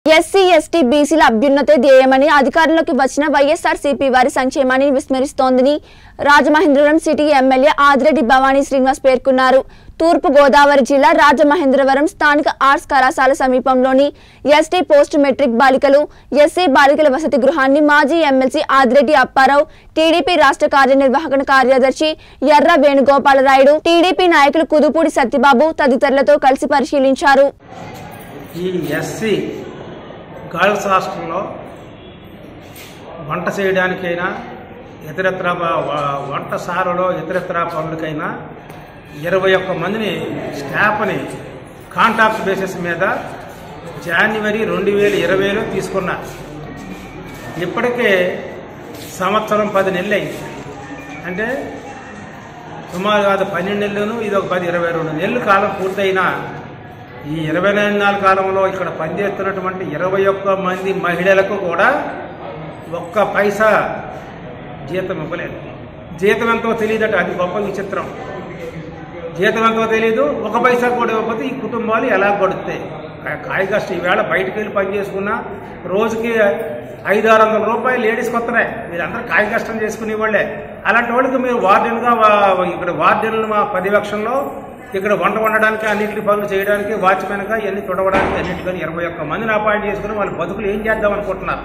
SC ST బీసీల అభ్యున్నతే ధ్యేయమని అధికారంలోకి వచ్చిన వైఎస్ఆర్ సిపి వారి సంక్షేమాన్ని విస్మరిస్తోందని రాజమహేంద్రవరం సిటీ ఎమ్మెల్యే ఆదిరెడ్డి భవానీ శ్రీనివాస్ పేర్కొన్నారు తూర్పు గోదావరి జిల్లా రాజమహేంద్రవరం స్థానిక ఆర్ట్స్ కళాశాల సమీపంలోని ఎస్టీ పోస్ట్ మెట్రిక్ బాలికలు ఎస్సీ బాలికల వసతి గృహాన్ని మాజీ ఎమ్మెల్సీ ఆదిరెడ్డి అప్పారావు టీడీపీ రాష్ట్ర కార్యనిర్వాహక కార్యదర్శి ఎర్ర వేణుగోపాలరాయుడు టీడీపీ నాయకులు కుదుపూడి సత్యబాబు తదితరులతో కలిసి పరిశీలించారు ఈ ఎస్సీ గర్ల్స్ హాస్టల్లో వంట చేయడానికైనా ఇతరత్ర బ- వ- వంట సారులో ఇతరత్ర పనులకైనా ఇరవై ఒక్క మందిని స్టాఫ్ని కాంట్రాక్ట్ బేసిస్ మీద జనవరి రెండు వేల ఇరవైలో తీసుకున్నారు ఇప్పటికే సంవత్సరం పది నెలలు అయింది అంటే సుమారు కాదు పన్నెండు నెలలను ఇది ఒక పది ఇరవై రెండు నెలల కాలం పూర్తయినా ఈ ఇరవై నెలల కాలంలో ఇక్కడ పనిచేస్తున్నటువంటి ఇరవై ఒక్క మంది మహిళలకు కూడా ఒక్క పైసా జీతం ఇవ్వలేదు జీతం ఎంతో తెలియదట అది గొప్ప విచిత్రం జీతం ఎంతో తెలియదు ఒక పైసా కూడా ఇవ్వకపోతే ఈ కుటుంబాలు ఎలా గడుస్తాయి కా- కాయ కష్టం ఈవేళ బయటకు వెళ్ళి పని చేసుకున్నా రోజుకి ఐదు ఆరు వందల రూపాయలు లేడీస్కి వస్తున్నాయి వీళ్ళందరూ కాయ కష్టం చేసుకునే వాళ్ళే అలాంటి వాళ్ళకి మీరు వార్డెన్గా వా- ఇక్కడ వార్డెన్లు మా పర్యవేక్షణలో ఇక్కడ వంట వండడానికి అన్నింటి పనులు చేయడానికి వాచ్మెన్గా ఇవన్నీ తుడవడానికి అన్నింటికని ఇరవై ఒక్క మందిని అపాయింట్ చేసుకుని వాళ్ళ బతుకులు ఏం చేద్దాం అనుకుంటున్నారు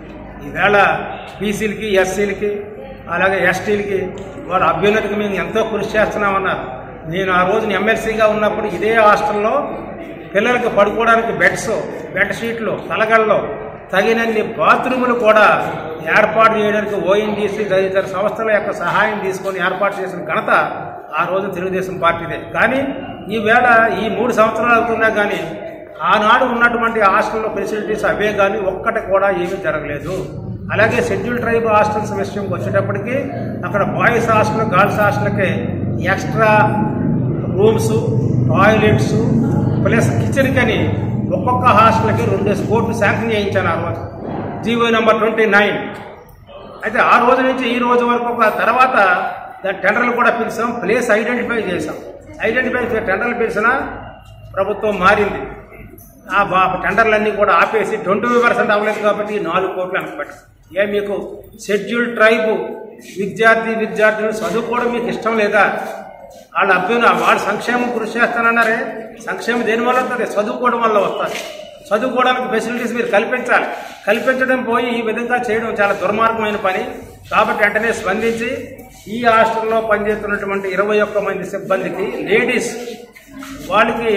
ఈవేళ బీసీలకి ఎస్సీలకి అలాగే ఎస్టీలకి వాళ్ళ అభ్యున్నతికి మేము ఎంతో కృషి చేస్తున్నామన్నారు నేను ఆ రోజున ఎమ్మెల్సీగా ఉన్నప్పుడు ఇదే హాస్టల్లో పిల్లలకి పడుకోవడానికి బెడ్స్ బెడ్ షీట్లు తలగళ్ళు తగినన్ని బాత్రూములు కూడా ఏర్పాటు చేయడానికి ఓఎన్జీసీ తదితర సంస్థల యొక్క సహాయం తీసుకొని ఏర్పాటు చేసిన ఘనత ఆ రోజు తెలుగుదేశం పార్టీదే కానీ ఈవేళ ఈ మూడు సంవత్సరాలు అవుతున్నా కానీ ఆనాడు ఉన్నటువంటి హాస్టల్లో ఫెసిలిటీస్ అవే కానీ ఒక్కటి కూడా ఏమీ జరగలేదు అలాగే షెడ్యూల్ ట్రైబ్ హాస్టల్స్ విషయంకి వచ్చేటప్పటికి అక్కడ బాయ్స్ హాస్టల్ గర్ల్స్ హాస్టల్కి extra rooms toilets plus kitchen కని ఒక్కొక్క హాస్టల్కి రెండు కోట్లు శాంక్షన్ చేయించాను ఆ రోజు జీవో నెంబర్ ట్వంటీ నైన్ అయితే ఆ రోజు నుంచి ఈ రోజు వరకు ఒక తర్వాత దాని టెండర్లు కూడా పిలిచాం ప్లేస్ ఐడెంటిఫై చేసాం ఐడెంటిఫై చే- టెండర్లు పిలిచినా ప్రభుత్వం మారింది ఆ బా టెండర్లన్నీ కూడా ఆపేసి ట్వంటీ ఫైవ్ పర్సెంట్ అవ్వలేదు కాబట్టి ఈ నాలుగు కోట్లు అనుకోబట్టి ఏ మీకు షెడ్యూల్ ట్రైబ్ విద్యార్థి విద్యార్థులు చదువుకోవడం మీకు ఇష్టం లేదా వాళ్ళ అభ్యున వాళ్ళ సంక్షేమం కృషి చేస్తానన్నారే సంక్షేమం దేనివల్ల వస్తుంది చదువుకోవడం వల్ల వస్తుంది చదువుకోవడానికి ఫెసిలిటీస్ మీరు కల్పించాలి కల్పించడం పోయి ఈ విధంగా చేయడం చాలా దుర్మార్గమైన పని కాబట్టి వెంటనే స్పందించి ఈ హాస్టల్లో పనిచేస్తున్నటువంటి ఇరవై ఒక్క మంది సిబ్బందికి లేడీస్ వాళ్ళకి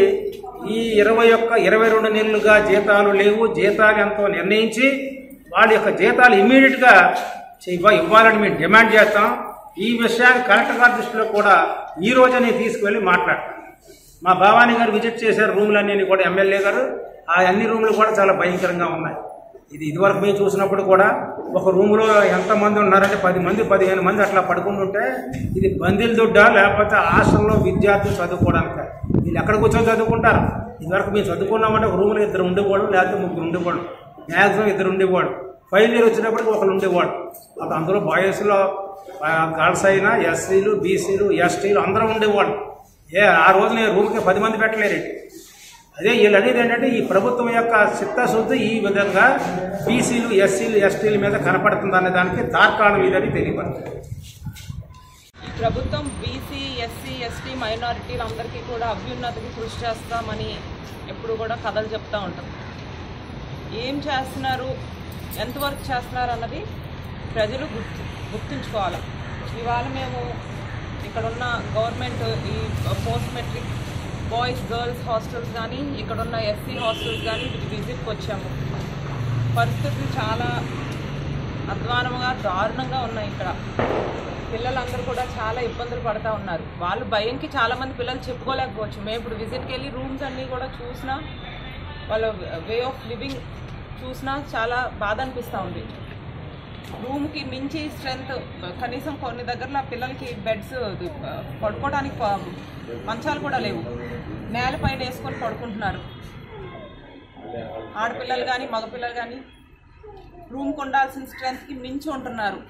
ఈ ఇరవై ఒక్క ఇరవై రెండు నెలలుగా జీతాలు లేవు జీతాలు ఎంతో నిర్ణయించి వాళ్ళ యొక్క జీతాలు ఇమ్మీడియట్గా ఇవ్వ ఇవ్వాలని మేము డిమాండ్ చేస్తాం ఈ విషయాన్ని కలెక్టర్ గారి దృష్టిలో కూడా ఈ రోజునే తీసుకువెళ్ళి మాట్లాడతాం మా భవానీ గారు విజిట్ చేశారు రూమ్లన్నీ కూడా ఎమ్మెల్యే గారు ఆ అన్ని రూమ్లు కూడా చాలా భయంకరంగా ఉన్నాయి ఇది ఇదివరకు మేము చూసినప్పుడు కూడా ఒక రూమ్లో ఎంతమంది ఉన్నారంటే పది మంది పదిహేను మంది అట్లా పడుకుంటుంటే ఇది బందీల దుడ్డా లేకపోతే హాస్టల్లో విద్యార్థులు చదువుకోవడానికి వీళ్ళు ఎక్కడ కూర్చొని చదువుకుంటారు ఇదివరకు మేము చదువుకున్నామంటే ఒక రూమ్లో ఇద్దరు ఉండేవాడు లేకపోతే ముగ్గురు ఉండేవాడు మ్యాక్సిమం ఇద్దరు ఉండేవాడు ఫైనల్ ఇయర్ వచ్చినప్పటికి ఒకరు ఉండేవాడు ఒక అందులో బాయ్స్లో గర్ల్స్ అయినా ఎస్సీలు బీసీలు ఎస్టీలు అందరూ ఉండేవాళ్ళు ఏ ఆ రోజు నేను రూమ్కి పది మంది పెట్టలేరండి అదే వీళ్ళు అనేది ఏంటంటే ఈ ప్రభుత్వం యొక్క చిత్తశుద్ధి ఈ విధంగా బీసీలు ఎస్సీలు ఎస్టీల మీద కనపడుతుంది అనే దానికి తార్కాణం ఇదని తెలియపడుతుంది ఈ ప్రభుత్వం బీసీ ఎస్సీ ఎస్టీ మైనారిటీలందరికీ కూడా అభ్యున్నతికి కృషి చేస్తామని ఎప్పుడు కూడా కథలు చెప్తూ ఉంటాం ఏం చేస్తున్నారు ఎంతవరకు చేస్తున్నారు అన్నది ప్రజలు గుర్తు గుర్తుంచుకోవాలి ఇవాళ మేము ఇక్కడున్న గవర్నమెంట్ ఈ post matric boys girls hostels కానీ ఇక్కడున్న ఎస్సీ హాస్టల్స్ కానీ విజిట్కి వచ్చాము పరిస్థితులు చాలా అధ్వానముగా దారుణంగా ఉన్నాయి ఇక్కడ పిల్లలందరూ కూడా చాలా ఇబ్బందులు పడతా ఉన్నారు వాళ్ళు భయంకి చాలా మంది పిల్లలు చెప్పుకోలేకపోవచ్చు మేము ఇప్పుడు విజిట్కి వెళ్ళి రూమ్స్ అన్నీ కూడా చూసినా వాళ్ళ వే ఆఫ్ లివింగ్ చూసినా చాలా బాధ అనిపిస్తూ ఉంది రూమ్కి మించి స్ట్రెంత్ కనీసం కొన్ని దగ్గరలో పిల్లలకి బెడ్స్ పడుకోవడానికి ప- మంచాలు కూడా లేవు నేలపైన వేసుకొని పడుకుంటున్నారు ఆడపిల్లలు కానీ మగపిల్లలు కానీ రూమ్కి ఉండాల్సిన స్ట్రెంత్కి మించి ఉంటున్నారు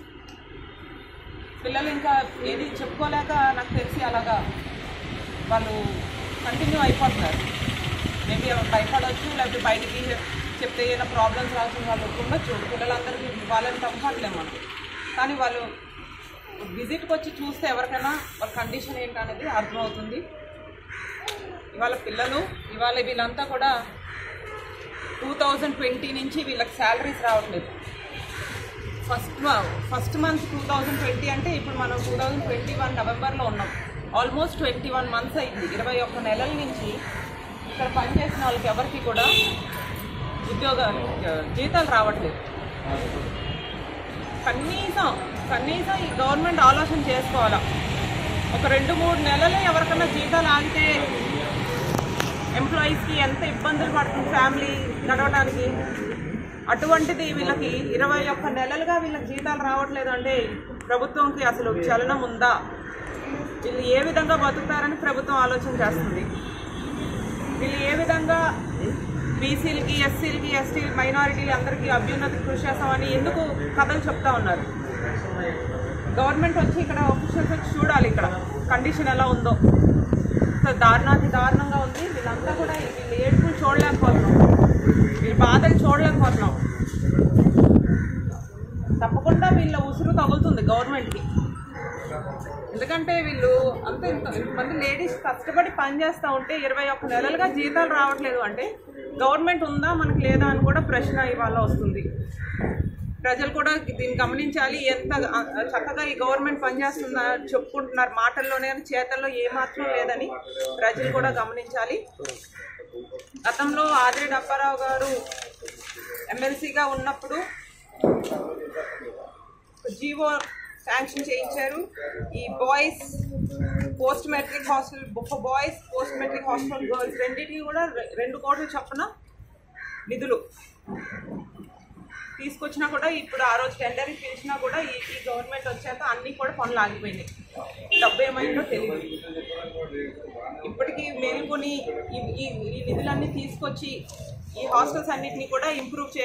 పిల్లలు ఇంకా ఏది చెప్పుకోలేక నాకు తెలిసి అలాగా వాళ్ళు కంటిన్యూ అయిపోతున్నారు మేబీ భయపడవచ్చు లేకపోతే బయటికి చెప్తే ఏదైనా ప్రాబ్లమ్స్ రావాల్సిన వాళ్ళు ఉండొచ్చు పిల్లలందరికీ వాళ్ళని తప్పట్లేము మనం కానీ వాళ్ళు విజిట్కి వచ్చి చూస్తే ఎవరికైనా వాళ్ళ కండిషన్ ఏంటనేది అర్థమవుతుంది ఇవాళ పిల్లలు ఇవాళ వీళ్ళంతా కూడా టూ థౌజండ్ ట్వంటీ నుంచి వీళ్ళకి శాలరీస్ రావట్లేదు first first month two thousand twenty అంటే ఇప్పుడు మనం టూ థౌజండ్ ట్వంటీ వన్ నవంబర్లో ఉన్నాం ఆల్మోస్ట్ ట్వంటీ వన్ మంత్స్ అయింది ఇరవై ఒక్క నెలల నుంచి ఇక్కడ పనిచేసిన వాళ్ళకి ఎవరికి కూడా ఉద్యోగాలు జీతాలు రావట్లేదు కనీసం కనీసం ఈ గవర్నమెంట్ ఆలోచన చేసుకోవాలా ఒక రెండు మూడు నెలలు ఎవరికైనా జీతాలు ఆగితే ఎంప్లాయీస్కి ఎంత ఇబ్బందులు పడుతుంది ఫ్యామిలీ నడవడానికి అటువంటిది వీళ్ళకి ఇరవై ఒక్క నెలలుగా వీళ్ళకి జీతాలు రావట్లేదు అంటే ప్రభుత్వంకి అసలు చలనం ఉందా వీళ్ళు ఏ విధంగా బతుకుతారని ప్రభుత్వం ఆలోచన చేస్తుంది వీళ్ళు ఏ విధంగా బీసీలకి ఎస్సీలకి ఎస్టీ మైనారిటీలు అందరికీ అభ్యున్నతి కృషి చేస్తామని ఎందుకు కథలు చెప్తా ఉన్నారు గవర్నమెంట్ వచ్చి ఇక్కడ ఆఫీషియల్స్ వచ్చి చూడాలి ఇక్కడ కండిషన్ ఎలా ఉందో సో దారుణాతి దారుణంగా ఉంది వీళ్ళంతా కూడా వీళ్ళు ఏడుపులు చూడలేకపోతున్నాం వీళ్ళ బాధలు చూడలేకపోతున్నాం తప్పకుండా వీళ్ళ ఉసురు తగులుతుంది గవర్నమెంట్కి ఎందుకంటే వీళ్ళు అంత ఇంత ఇంతమంది లేడీస్ కష్టపడి పని చేస్తూ ఉంటే ఇరవై ఒక్క నెలలుగా జీతాలు రావట్లేదు అంటే గవర్నమెంట్ ఉందా మనకు లేదా అని కూడా ప్రశ్న ఇవాళ వస్తుంది ప్రజలు కూడా దీన్ని గమనించాలి ఎంత ఆ, చక్కగా ఈ గవర్నమెంట్ పనిచేస్తుందా చెప్పుకుంటున్నారు మాటల్లోనే కానీ చేతల్లో ఏమాత్రం లేదని ప్రజలు కూడా గమనించాలి గతంలో ఆదిరెడ్డి అప్పారావు గారు ఎమ్మెల్సీగా ఉన్నప్పుడు జీవో శాంక్షన్ చేయించారు ఈ boys post matric hostel for boys post matric hostel girls రెండింటికి కూడా రె- రెండు కోట్ల చొప్పున నిధులు తీసుకొచ్చినా కూడా ఇప్పుడు ఆ రోజు టెండర్ పిలిచినా కూడా ఈ ఈ గవర్నమెంట్ వచ్చాక అన్నీ కూడా పనులు ఆగిపోయినాయి డబ్బు ఏమైందో తెలియదు ఇప్పటికీ మేల్కొని ఈ ఈ ఈ నిధులన్నీ తీసుకొచ్చి ఈ హాస్టల్స్ అన్నిటిని కూడా ఇంప్రూవ్ చే